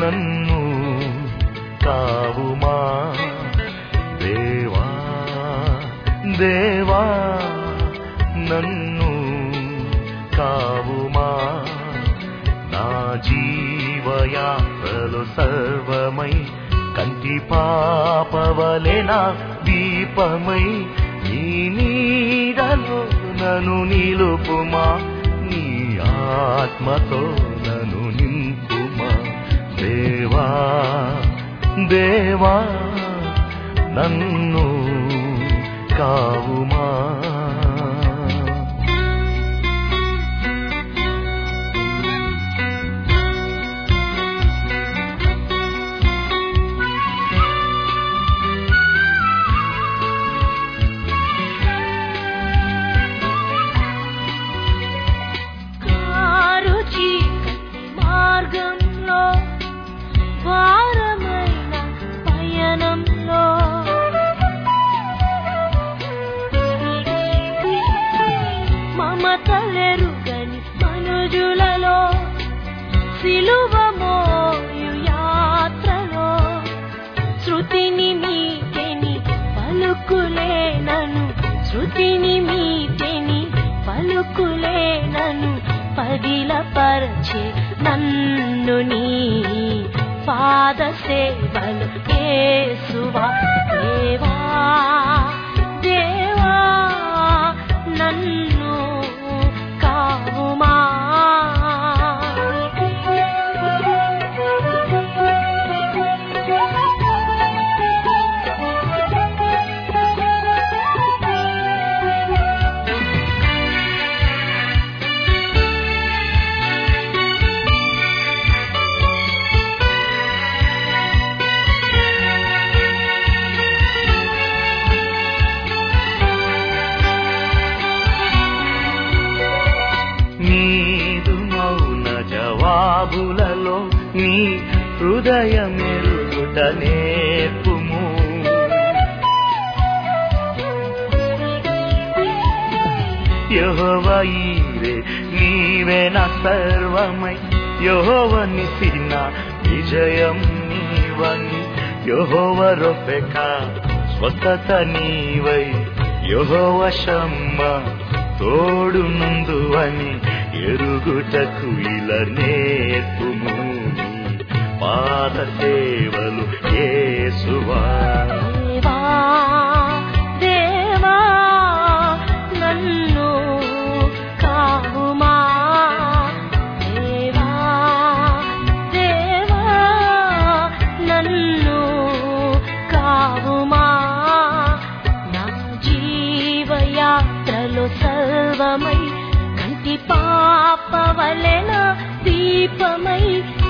నన్ను కావుమా దేవా దేవా నన్ను కావుమా నా జీవయాత్రలు సర్వమై కంటి పాపవలెన దీపమై నీ నీడలో నన్ను నిలుపుమా నీ ఆత్మతో నన్ను నింపుమా దేవా దేవా నన్ను కావుమా కారు చీకటి మార్గంలో భారమైన పయనంలో మమతలెరుగని మనుజులలో సిలువ మోయు యాత్రలో శృతిని మీటెని పలుకులేనను శృతిని మీటెని పలుకులేనను పదిలపరచే నన్ను నీ పాద సేవలు యేసువా దేవా దేవా నన్ను కావుమా నీదు మౌన జవాబులలో నీ హృదయమెరుగుట నేర్పుము యహోవైరే నీవే నా సర్వమై యహోవ నిసిన విజయం నీవని యహోవ రొపెక స్వస్థత నీవై యహోవ శమ్మ తోడు నుందు అని ఎరుగుటకు ఇలా నేర్పుము నీ పాద సేవలు యేసువా దేవా దేవా నన్ను కావుమా దేవా దేవా నన్ను కావుమా నా జీవయాత్రలో సర్వమై కంటి పాపవలెన దీపమై